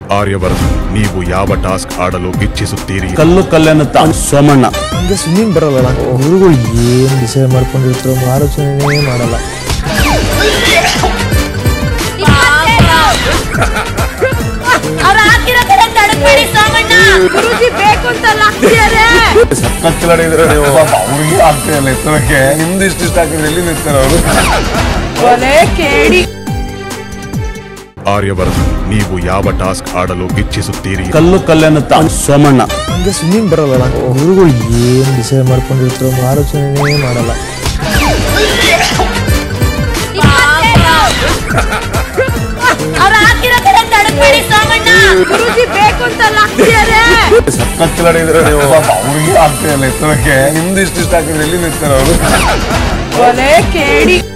ಆರ್ಯವರ್ಧ ನೀವು ಯಾವ ಟಾಸ್ಕ್ ಆಡಲು ಇಚ್ಛಿಸುತ್ತೀರಿ ಕಲ್ಲು ಕಲ್ಲೆನ್ನುತ್ತಾ ಸೋಮಣ್ಣ ಹಂಗೆ ಸ್ವಿಮ್ಮಿಂಗ್ ಬರಲ್ಲ ಗುರುಗಳು ಏನ್ ಡಿಸೈಡ್ ಮಾಡ್ಕೊಂಡಿರ್ತಾರೋ ಆಲೋಚನೆ ಮಾಡಲ್ಲ ಅವ್ರ ಹಾಕಿರೋ ಕಡೆ ತಡಕ್ಬೇಡಿ ಸೋಮಣ್ಣ ಗುರುಜಿ ಬೇಕು ಅಂತ ಹಾಕ್ತಿದ್ದಾರೆ ಸಖತ್ ಕಿಲಾಡಿದ್ರೆ ನೀವು ಅವ್ರಿಗೆ ಆಗ್ತಿರಲ್ಲ ಎತ್ತರಕ್ಕೆ ನಿಮ್ದು ಇಷ್ಟು ಇಷ್ಟ ಹಾಕಿದ್ರೆ ಎಲ್ಲಿ ನಿಲ್ತಾರೆ ಅವರು ಕೊಲೆ ಕೇಳಿ ಆರ್ಯವರ್ಧ ನೀವು ಯಾವ ಟಾಸ್ಕ್ ಆಡಲು ಇಚ್ಛಿಸುತ್ತೀರಿ ಕಲ್ಲು ಕಲ್ಲೆನ್ನುತ್ತಾ ಸೋಮಣ್ಣ ಹಂಗೆ ಸ್ವಿಮ್ಮಿಂಗ್ ಬರಲ್ಲ ಗುರುಗಳು ಏನ್ ಡಿಸೈಡ್ ಮಾಡ್ಕೊಂಡಿರ್ತಾರೋ ಆಲೋಚನೆ ಮಾಡಲ್ಲ ಅವ್ರ ಹಾಕಿರೋ ಕಡೆ ತಡಕ್ಬೇಡಿ ಸೋಮಣ್ಣ ಗುರುಜಿ ಬೇಕು ಅಂತ ಹಾಕ್ತಿದ್ದಾರೆ ಸಖತ್ ಕಿಲಾಡಿದ್ರೆ ನೀವು ಅವ್ರಿಗೆ ಆಗ್ತಿರಲ್ಲ ಎತ್ತರಕ್ಕೆ ನಿಮ್ದು ಇಷ್ಟು ಇಷ್ಟ ಹಾಕಿದ್ರೆ ಎಲ್ಲಿ ನಿಲ್ತಾರೆ ಅವರು ಕೊಲೆ ಕೇಳಿ